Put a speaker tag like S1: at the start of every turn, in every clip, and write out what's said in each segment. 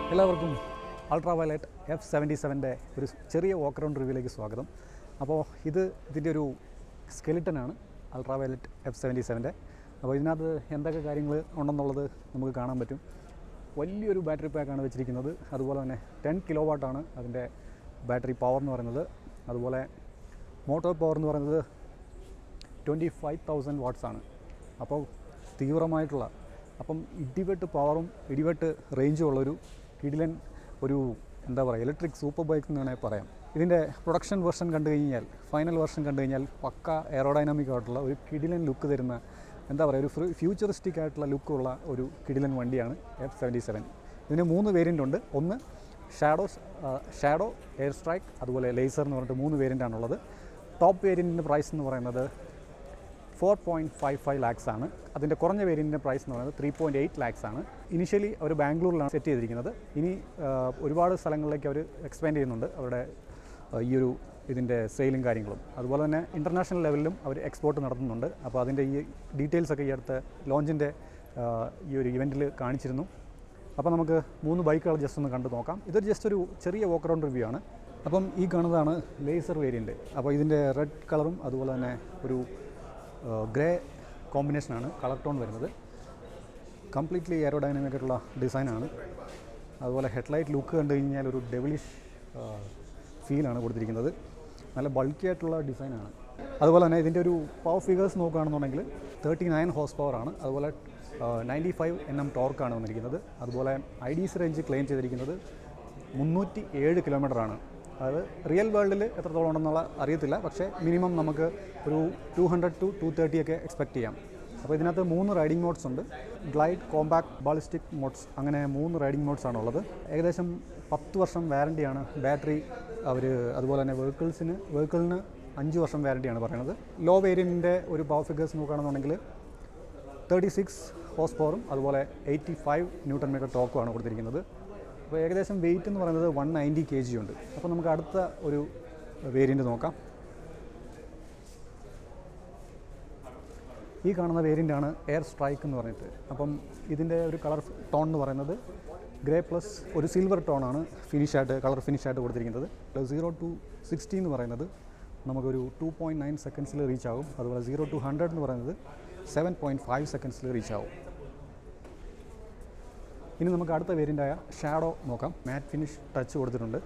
S1: എല്ലാവർക്കും ultra violet F seventy സെവൻ്റെ ഒരു ചെറിയ വാക്ക് റൗണ്ട് റിവ്യൂയിലേക്ക് സ്വാഗതം അപ്പോൾ ഇത് ഇതിൻ്റെ ഒരു സ്കെലിട്ടനാണ് അൾട്രാ വയലറ്റ് എഫ് സെവൻറ്റി സെവൻ്റെ അപ്പോൾ ഇതിനകത്ത് എന്തൊക്കെ കാര്യങ്ങൾ ഉണ്ടെന്നുള്ളത് നമുക്ക് കാണാൻ പറ്റും വലിയൊരു ബാറ്ററി പാക്കാണ് വെച്ചിരിക്കുന്നത് അതുപോലെ തന്നെ ടെൻ കിലോ വാട്ടാണ് അതിൻ്റെ ബാറ്ററി പവർ എന്ന് പറയുന്നത് അതുപോലെ മോട്ടോർ പവർ എന്ന് പറയുന്നത് ട്വൻറ്റി ഫൈവ് തൗസൻഡ് വാട്ട്സ് ആണ് അപ്പോൾ തീവ്രമായിട്ടുള്ള അപ്പം ഇടിവെട്ട് പവറും ഇടിവെട്ട് റേഞ്ചും ഉള്ളൊരു കിടിലൻ ഒരു എന്താ പറയുക ഇലക്ട്രിക് സൂപ്പർ ബൈക്ക് എന്ന് വേണമെങ്കിൽ പറയാം ഇതിൻ്റെ പ്രൊഡക്ഷൻ വെർഷൻ കണ്ടു കഴിഞ്ഞാൽ ഫൈനൽ വെർഷൻ കണ്ടു കഴിഞ്ഞാൽ പക്ക എയറോഡൈനാമിക് ആയിട്ടുള്ള ഒരു കിടിലൻ ലുക്ക് തരുന്ന എന്താ പറയുക ഒരു ഫ്യൂച്ചറിസ്റ്റിക് ആയിട്ടുള്ള ലുക്കുള്ള ഒരു കിടിലൻ വണ്ടിയാണ് എഫ് സെവൻറ്റി സെവൻ ഇതിന് മൂന്ന് വേരിയൻ്റ് ഉണ്ട് ഒന്ന് ഷാഡോസ് ഷാഡോ എയർ സ്ട്രൈക്ക് അതുപോലെ ലേസർ എന്ന് പറഞ്ഞിട്ട് മൂന്ന് വേരിയൻ്റ് ആണുള്ളത് ടോപ്പ് വേരിയൻറ്റിൻ്റെ പ്രൈസ് എന്ന് പറയുന്നത് four point five five lakhs ആണ് അതിൻ്റെ കുറഞ്ഞ വേരിയൻറ്റിൻ്റെ പ്രൈസ് എന്ന് പറയുന്നത് ത്രീ പോയിൻറ്റ് എയ്റ്റ് ലാക്സ് ആണ് ഇനിഷ്യലി അവർ ബാംഗ്ലൂരിലാണ് സെറ്റ് ചെയ്തിരിക്കുന്നത് ഇനി ആ, ഒരുപാട് സ്ഥലങ്ങളിലേക്ക് അവർ എക്സ്പാൻഡ് ചെയ്യുന്നുണ്ട് അവരുടെ ആ, ഈ ഒരു ഇതിൻ്റെ സെയിലും കാര്യങ്ങളും അതുപോലെ തന്നെ ഇൻ്റർനാഷണൽ ലെവലിലും അവർ എക്സ്പോർട്ട് നടത്തുന്നുണ്ട് അപ്പോൾ അതിൻ്റെ ഈ ഡീറ്റെയിൽസ് ഒക്കെ ഈ അടുത്ത ലോഞ്ചിൻ്റെ ഈ ഒരു ഇവൻറ്റിൽ കാണിച്ചിരുന്നു അപ്പോൾ നമുക്ക് മൂന്ന് ബൈക്കുകൾ ജസ്റ്റ് ഒന്ന് കണ്ടു നോക്കാം ഇതൊരു ജസ്റ്റ് ഒരു ചെറിയ വോക്ക് റൗണ്ട് റിവ്യൂ ആണ് അപ്പം ഈ കാണുന്നതാണ് ലേസർ വേരിയൻറ്റ് അപ്പോൾ ഇതിൻ്റെ റെഡ് കളറും അതുപോലെ തന്നെ ഒരു ഗ്രേ കോമ്പിനേഷനാണ് കളർ ടോൺ വരുന്നത് കംപ്ലീറ്റ്ലി എയറോഡൈനാമിക് ആയിട്ടുള്ള ഡിസൈനാണ് അതുപോലെ ഹെഡ്ലൈറ്റ് ലുക്ക് കണ്ടു കഴിഞ്ഞാൽ ഒരു ഡെവിലിഷ് ഫീലാണ് കൊടുത്തിരിക്കുന്നത് നല്ല ബൾക്കി ആയിട്ടുള്ള ഡിസൈനാണ് അതുപോലെ തന്നെ ഇതിൻ്റെ ഒരു പവർ ഫിഗേഴ്സ് നോക്കുകയാണെന്നുണ്ടെങ്കിൽ തേർട്ടി നയൻ ഹോഴ്സ് പവർ ആണ് അതുപോലെ നയൻറ്റി ഫൈവ് എൻ എം ടോർക്കാണ് വന്നിരിക്കുന്നത് അതുപോലെ I D C range claim ചെയ്തിരിക്കുന്നത് മുന്നൂറ്റി ഏഴ് കിലോമീറ്ററാണ് അതായത് റിയൽ വേൾഡിൽ എത്രത്തോളം ഉണ്ടെന്നുള്ള അറിയത്തില്ല പക്ഷേ മിനിമം നമുക്ക് ഒരു two hundred to two thirty ഒക്കെ എക്സ്പെക്റ്റ് ചെയ്യാം അപ്പോൾ ഇതിനകത്ത് മൂന്ന് റൈഡിംഗ് മോഡ്സ് ഉണ്ട് ഗ്ലൈഡ് കോമ്പാക്ട് ബാളിസ്റ്റിക് മോഡ്സ് അങ്ങനെ മൂന്ന് റൈഡിംഗ് മോഡ്സ് ആണുള്ളത് ഏകദേശം പത്ത് വർഷം വാറണ്ടിയാണ് ബാറ്ററി അവർ അതുപോലെ തന്നെ വെഹിക്കിൾസിന് വെഹിക്കിളിന് അഞ്ച് വർഷം വാറണ്ടിയാണ് പറയുന്നത് ലോ വേരിയൻറ്റിൻ്റെ ഒരു പവർ ഫിഗേഴ്സ് നോക്കുകയാണെന്നുണ്ടെങ്കിൽ തേർട്ടി സിക്സ് ഹോസ് പവറും അതുപോലെ എയ്റ്റി ഫൈവ് ന്യൂട്ടൺ മീറ്റർ ടോക്കുമാണ് കൊടുത്തിരിക്കുന്നത് അപ്പോൾ ഏകദേശം വെയിറ്റ് എന്ന് പറയുന്നത് വൺ നയൻറ്റി കെ ജി ഉണ്ട് അപ്പോൾ നമുക്ക് അടുത്ത ഒരു വേരിയൻ്റ് നോക്കാം ഈ കാണുന്ന വേരിയൻ്റാണ് എയർ സ്ട്രൈക്ക് എന്ന് പറഞ്ഞിട്ട് അപ്പം ഇതിൻ്റെ ഒരു കളർ ടോൺ എന്ന് പറയുന്നത് ഗ്രേ പ്ലസ് ഒരു സിൽവർ ടോണാണ് ഫിനിഷായിട്ട് കളർ ഫിനിഷായിട്ട് കൊടുത്തിരിക്കുന്നത് സീറോ ടു സിക്സ്റ്റി എന്ന് പറയുന്നത് നമുക്കൊരു ടു പോയിൻറ്റ് നയൻ സെക്കൻഡ്സിൽ റീച്ച് ആകും അതുപോലെ സീറോ ടു ഹൺഡ്രഡ് എന്ന് പറയുന്നത് സെവൻ പോയിൻറ്റ് ഫൈവ് സെക്കൻഡ്സിൽ റീച്ച് ആവും ഇനി നമുക്ക് അടുത്ത വേരിയൻ്റായ ഷാഡോ നോക്കാം മാറ്റ് ഫിനിഷ് ടച്ച് കൊടുത്തിട്ടുണ്ട്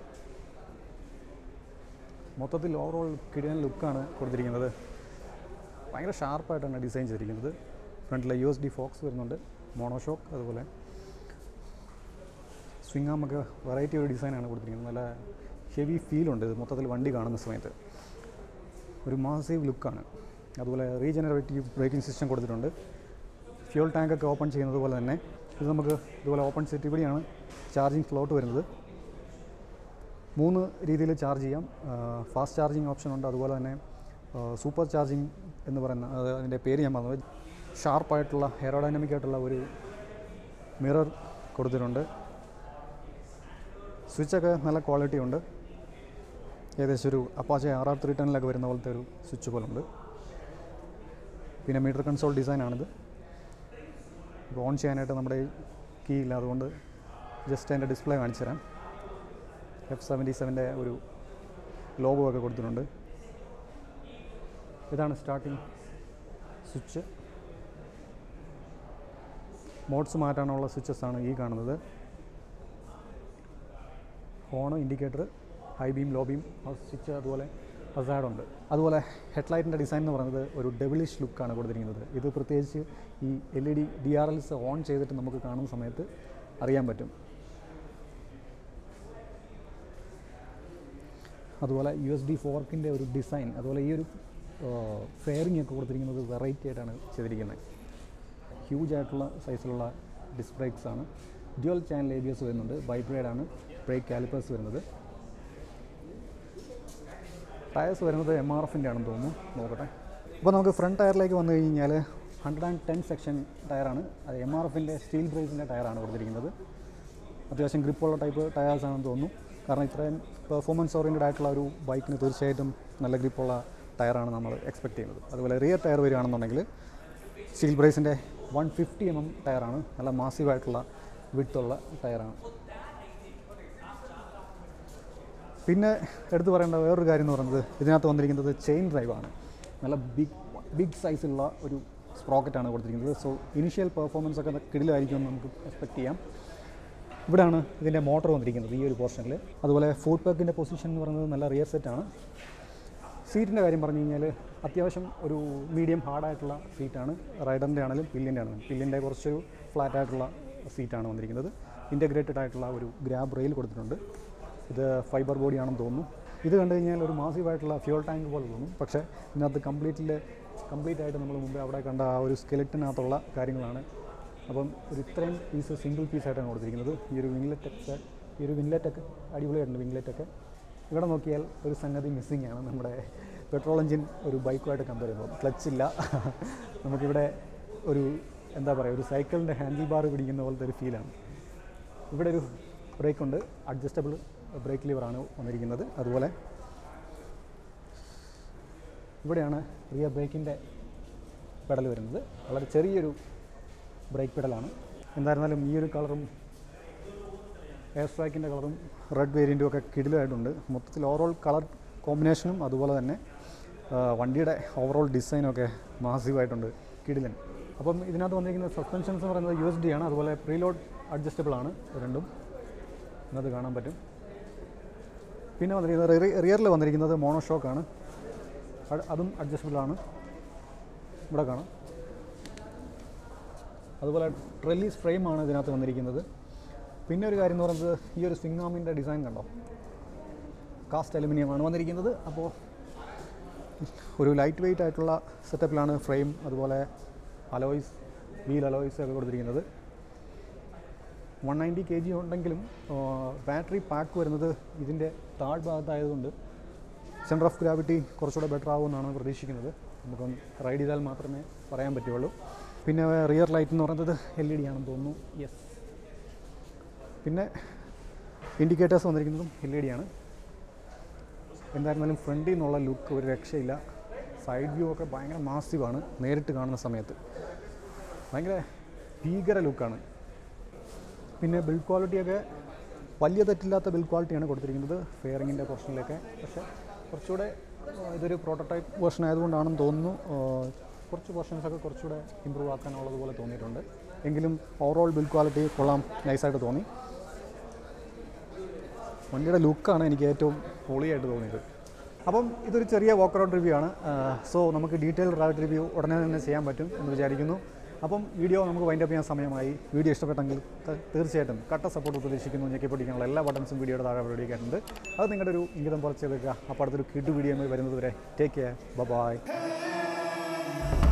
S1: മൊത്തത്തിൽ ഓവറോൾ കിടിയൻ ലുക്കാണ് കൊടുത്തിരിക്കുന്നത് ഭയങ്കര ഷാർപ്പായിട്ടാണ് ഡിസൈൻ ചെയ്തിരിക്കുന്നത് ഫ്രണ്ടിലെ യു എസ് ഡി ഫോക്സ് വരുന്നുണ്ട് മോണോഷോക്ക് അതുപോലെ സ്വിംഗ് ആമൊക്കെ വെറൈറ്റി ഒരു ഡിസൈനാണ് കൊടുത്തിരിക്കുന്നത് നല്ല ഹെവി ഫീലുണ്ട് ഇത് മൊത്തത്തിൽ വണ്ടി കാണുന്ന സമയത്ത് ഒരു മാസീവ് ലുക്കാണ് അതുപോലെ റീജനറേറ്റീവ് ബ്രേക്കിംഗ് സിസ്റ്റം കൊടുത്തിട്ടുണ്ട് ഫ്യൂൾ ടാങ്കൊക്കെ ഓപ്പൺ ചെയ്യുന്നത് പോലെ തന്നെ ഇത് നമുക്ക് ഇതുപോലെ ഓപ്പൺ സെറ്റ് ഇവിടെയാണ് ചാർജിങ് സ്ലോട്ട് വരുന്നത് മൂന്ന് രീതിയിൽ ചാർജ് ചെയ്യാം ഫാസ്റ്റ് ചാർജിങ് ഓപ്ഷൻ ഉണ്ട് അതുപോലെ തന്നെ സൂപ്പർ ചാർജിങ് എന്ന് പറയുന്ന അത് അതിൻ്റെ പേര് ഞാൻ പറഞ്ഞത് ഷാർപ്പായിട്ടുള്ള എയറോഡൈനമിക് ആയിട്ടുള്ള ഒരു മിറർ കൊടുത്തിട്ടുണ്ട് സ്വിച്ചൊക്കെ നല്ല ക്വാളിറ്റി ഉണ്ട് ഏകദേശം ഒരു അപ്പാച്ച ആർ ആർ ത്രീ ടെന്നിലൊക്കെ വരുന്ന പോലത്തെ ഒരു സ്വിച്ച് പോലുണ്ട് പിന്നെ മീറ്റർ കൺസോൾ ഡിസൈനാണിത് ഇപ്പോൾ ഓൺ ചെയ്യാനായിട്ട് നമ്മുടെ കീ ഇല്ല അതുകൊണ്ട് ജസ്റ്റ് അതിൻ്റെ ഡിസ്പ്ലേ കാണിച്ചു തരാം എഫ് സെവൻറ്റി സെവൻ്റെ ഒരു ലോഗോ ഒക്കെ കൊടുത്തിട്ടുണ്ട് ഇതാണ് സ്റ്റാർട്ടിങ് സ്വിച്ച് മോഡ്സ് മാറ്റാനുള്ള സ്വിച്ചസ് ആണ് ഈ കാണുന്നത് horn indicator high beam low beam switch അതുപോലെ ഹസാഡ് ഉണ്ട് അതുപോലെ ഹെഡ്ലൈറ്റിൻ്റെ ഡിസൈൻ എന്ന് പറയുന്നത് ഒരു ഡെവിളിഷ് ലുക്കാണ് കൊടുത്തിരിക്കുന്നത് ഇത് പ്രത്യേകിച്ച് ഈ L E D D R Ls on ചെയ്തിട്ട് നമുക്ക് കാണുന്ന സമയത്ത് അറിയാൻ പറ്റും അതുപോലെ യു എസ് ഡി ഫോർക്കിൻ്റെ ഒരു ഡിസൈൻ അതുപോലെ ഈ ഒരു ഫെയറിംഗ് ഒക്കെ കൊടുത്തിരിക്കുന്നത് വെറൈറ്റി ആയിട്ടാണ് ചെയ്തിരിക്കുന്നത് ഹ്യൂജ് ആയിട്ടുള്ള സൈസിലുള്ള ഡിസ്ക് ബ്രേക്സ് ആണ് dual channel A B S വരുന്നുണ്ട് വൈബ്രേഡ് ആണ് ബ്രേക്ക് കാലിപ്പേഴ്സ് വരുന്നത് ടയേഴ്സ് വരുന്നത് എം ആർ എഫിൻ്റെ ആണെന്ന് തോന്നുന്നു നോക്കട്ടെ അപ്പോൾ നമുക്ക് ഫ്രണ്ട് ടയറിലേക്ക് വന്നു കഴിഞ്ഞാൽ ഹൺഡ്രഡ് ആൻഡ് ടെൻ സെക്ഷൻ ടയറാണ് അത് എം ആർ എഫിൻ്റെ സ്റ്റീൽ ബ്രേസിൻ്റെ ടയറാണ് കൊടുത്തിരിക്കുന്നത് അത്യാവശ്യം ഗ്രിപ്പുള്ള ടൈപ്പ് ടയേഴ്സ് ആണെന്ന് തോന്നുന്നു കാരണം ഇത്രയും പെർഫോമൻസ് ഓറിയൻറ്റഡ് ആയിട്ടുള്ള ഒരു ബൈക്കിന് തീർച്ചയായിട്ടും നല്ല ഗ്രിപ്പുള്ള ടയറാണ് നമ്മൾ എക്സ്പെക്ട് ചെയ്യുന്നത് അതുപോലെ റിയർ ടയർ വരികയാണെന്നുണ്ടെങ്കിൽ സ്റ്റീൽ ബ്രേസിൻ്റെ വൺ ഫിഫ്റ്റി എം എം ടയറാണ് നല്ല മാസീവായിട്ടുള്ള വിട്ടുള്ള ടയറാണ് പിന്നെ എടുത്തു പറയേണ്ട വേറൊരു കാര്യം എന്ന് പറയുന്നത് ഇതിനകത്ത് വന്നിരിക്കുന്നത് ചെയിൻ ഡ്രൈവാണ് നല്ല ബിഗ് ബിഗ് സൈസുള്ള ഒരു സ്പ്രോക്കറ്റാണ് കൊടുത്തിരിക്കുന്നത് സോ ഇനിഷ്യൽ പെർഫോമൻസ് ഒക്കെ കിടിലായിരിക്കും നമുക്ക് എക്സ്പെക്ട് ചെയ്യാം ഇവിടെയാണ് ഇതിൻ്റെ മോട്ടർ വന്നിരിക്കുന്നത് ഈ ഒരു പോർഷനിൽ അതുപോലെ ഫുഡ് പാക്കിൻ്റെ പൊസിഷൻ എന്ന് പറയുന്നത് നല്ല റിയർ സെറ്റാണ് സീറ്റിൻ്റെ കാര്യം പറഞ്ഞു കഴിഞ്ഞാൽ അത്യാവശ്യം ഒരു മീഡിയം ഹാർഡായിട്ടുള്ള സീറ്റാണ് റൈഡറിൻ്റെ ആണെങ്കിലും പില്ലിൻ്റെ ആണെങ്കിലും പില്ലിൻ്റെ കുറച്ചൊരു ഫ്ലാറ്റ് ആയിട്ടുള്ള സീറ്റാണ് വന്നിരിക്കുന്നത് ഇൻറ്റഗ്രേറ്റഡ് ആയിട്ടുള്ള ഒരു ഗ്രാബ് റെയിൽ കൊടുത്തിട്ടുണ്ട് ഇത് ഫൈബർ ബോഡിയാണെന്ന് തോന്നുന്നു ഇത് കണ്ടു കഴിഞ്ഞാൽ ഒരു മാസീവായിട്ടുള്ള ഫ്യൂൾ ടാങ്ക് പോലെ തോന്നും പക്ഷേ ഇതിനകത്ത് കംപ്ലീറ്റിൽ കംപ്ലീറ്റ് ആയിട്ട് നമ്മൾ മുമ്പേ അവിടെ കണ്ട ആ ഒരു സ്കെലറ്റിനകത്തുള്ള കാര്യങ്ങളാണ് അപ്പം ഒരു ഇത്രയും പീസ് സിംഗിൾ പീസായിട്ടാണ് കൊടുത്തിരിക്കുന്നത് ഈ ഒരു വിംഗ്ലെറ്റൊക്കെ ഈ ഒരു വിംഗ്ലെറ്റൊക്കെ അടിപൊളിയായിട്ടുണ്ട് വിംഗ്ലെറ്റൊക്കെ ഇവിടെ നോക്കിയാൽ ഒരു സംഗതി മിസ്സിംഗ് ആണ് നമ്മുടെ പെട്രോൾ എഞ്ചിൻ ഒരു ബൈക്കുമായിട്ട് കമ്പയർ ചെയ്യുമ്പോൾ ക്ലച്ച് ഇല്ല നമുക്കിവിടെ ഒരു എന്താ പറയുക ഒരു സൈക്കിളിൻ്റെ ഹാൻഡിൽ ബാർ പിടിക്കുന്ന പോലത്തെ ഒരു ഫീലാണ് ഇവിടെ ഒരു ബ്രേക്ക് ഉണ്ട് അഡ്ജസ്റ്റബിൾ ബ്രേക്ക് ലിവറാണ് വന്നിരിക്കുന്നത് അതുപോലെ ഇവിടെയാണ് റിയർ ബ്രേക്കിൻ്റെ പെഡൽ വരുന്നത് വളരെ ചെറിയൊരു ബ്രേക്ക് പെഡലാണ് എന്തായിരുന്നാലും ഈ ഒരു കളറും എയർ സ്ട്രൈക്കിൻ്റെ കളറും റെഡ് വേരിയൻറ്റും ഒക്കെ കിടിലായിട്ടുണ്ട് മൊത്തത്തിൽ ഓവറോൾ കളർ കോമ്പിനേഷനും അതുപോലെ തന്നെ ആ, വണ്ടിയുടെ ഓവറോൾ ഡിസൈനും ഒക്കെ മാസീവായിട്ടുണ്ട് കിടിലൻ അപ്പം ഇതിനകത്ത് വന്നിരിക്കുന്ന സസ്പെൻഷൻസ് എന്ന് പറയുന്നത് യു എസ് ഡി ആണ് അതുപോലെ പ്രീലോഡ് അഡ്ജസ്റ്റബിൾ ആണ് രണ്ടും ഇതിനകത്ത് കാണാൻ പറ്റും പിന്നെ വന്നിരിക്കുന്നത് റിയറിൽ വന്നിരിക്കുന്നത് മോണോഷോക്കാണ് അതും അഡ്ജസ്റ്റബിൾ ആണ് ഇവിടെ കാണാം അതുപോലെ ട്രെല്ലീസ് ഫ്രെയിമാണ് ഇതിനകത്ത് വന്നിരിക്കുന്നത് പിന്നെ ഒരു കാര്യം എന്ന് പറയുന്നത് ഈ ഒരു സിംഗാമിൻ്റെ ഡിസൈൻ കണ്ടോ കാസ്റ്റ് അലുമിനിയമാണ് വന്നിരിക്കുന്നത് അപ്പോൾ ഒരു ലൈറ്റ് വെയിറ്റ് ആയിട്ടുള്ള സെറ്റപ്പിലാണ് ഫ്രെയിം അതുപോലെ അലോയ്സ് വീൽ അലോയ്സ് ഒക്കെ കൊടുത്തിരിക്കുന്നത് വൺ നയൻറ്റി കെ ജി ഉണ്ടെങ്കിലും ബാറ്ററി പാക്ക് വരുന്നത് ഇതിൻ്റെ താഴ്ഭാഗത്തായതുകൊണ്ട് സെൻറ്റർ ഓഫ് ഗ്രാവിറ്റി കുറച്ചുകൂടെ ബെറ്റർ ആകുമെന്നാണ് പ്രതീക്ഷിക്കുന്നത് നമുക്കൊന്ന് റൈഡ് ചെയ്താൽ മാത്രമേ പറയാൻ പറ്റുള്ളൂ പിന്നെ റിയർ ലൈറ്റ് എന്ന് പറയുന്നത് എൽ ഇ ഡി ആണെന്ന് തോന്നുന്നു യെസ് പിന്നെ ഇൻഡിക്കേറ്റേഴ്സ് വന്നിരിക്കുന്നതും എൽ ഇ ഡി ആണ് എന്തായിരുന്നാലും ഫ്രണ്ടിൽ നിന്നുള്ള ലുക്ക് ഒരു രക്ഷയില്ല സൈഡ് വ്യൂ ഒക്കെ ഭയങ്കര മാസീവാണ് നേരിട്ട് കാണുന്ന സമയത്ത് ഭയങ്കര ഭീകര ലുക്കാണ് പിന്നെ ബിൽഡ് ക്വാളിറ്റിയൊക്കെ വലിയ തെറ്റില്ലാത്ത ബിൽഡ് ക്വാളിറ്റിയാണ് കൊടുത്തിരിക്കുന്നത് ഫെയറിങ്ങിൻ്റെ പോർഷനിലൊക്കെ പക്ഷേ കുറച്ചുകൂടെ ആ, ഇതൊരു പ്രോട്ടോടൈപ്പ് വേർഷൻ ആയതുകൊണ്ടാണെന്ന് തോന്നുന്നു ആ, കുറച്ച് പോർഷൻസൊക്കെ കുറച്ചുകൂടെ ഇമ്പ്രൂവ് ആക്കാനുള്ളതുപോലെ തോന്നിയിട്ടുണ്ട് എങ്കിലും ഓവറോൾ ബിൽഡ് ക്വാളിറ്റി കൊള്ളാം നൈസായിട്ട് തോന്നി വണ്ടിയുടെ ലുക്കാണ് എനിക്ക് ഏറ്റവും പൊളിയായിട്ട് തോന്നിയത് അപ്പം ഇതൊരു ചെറിയ വാക്ക് ഔട്ട് റിവ്യൂ ആണ് സോ നമുക്ക് ഡീറ്റെയിൽ റൈഡ് റിവ്യൂ ഉടനെ തന്നെ ചെയ്യാൻ പറ്റും എന്ന് വിചാരിക്കുന്നു അപ്പം വീഡിയോ നമുക്ക് വൈൻഡ് അപ്പ് ചെയ്യാൻ സമയമായി വീഡിയോ ഇഷ്ടപ്പെട്ടെങ്കിൽ ത- തീർച്ചയായിട്ടും കട്ട സപ്പോർട്ട് പ്രതീക്ഷിക്കുന്നു ഞെക്കിപ്പൊടിക്കാനുള്ള എല്ലാ ബട്ടൺസും വീഡിയോയുടെ താഴെ റെഡിയാക്കിയിട്ടുണ്ട് അത് നിങ്ങളുടെ ഒരു ഇംഗിതം പോലെ ചെയ്തേക്കുക അപ്പോൾ അടുത്തൊരു കിട്ടു വീഡിയോ വരുന്നത് വരെ ടേക്ക് കെയർ ബൈ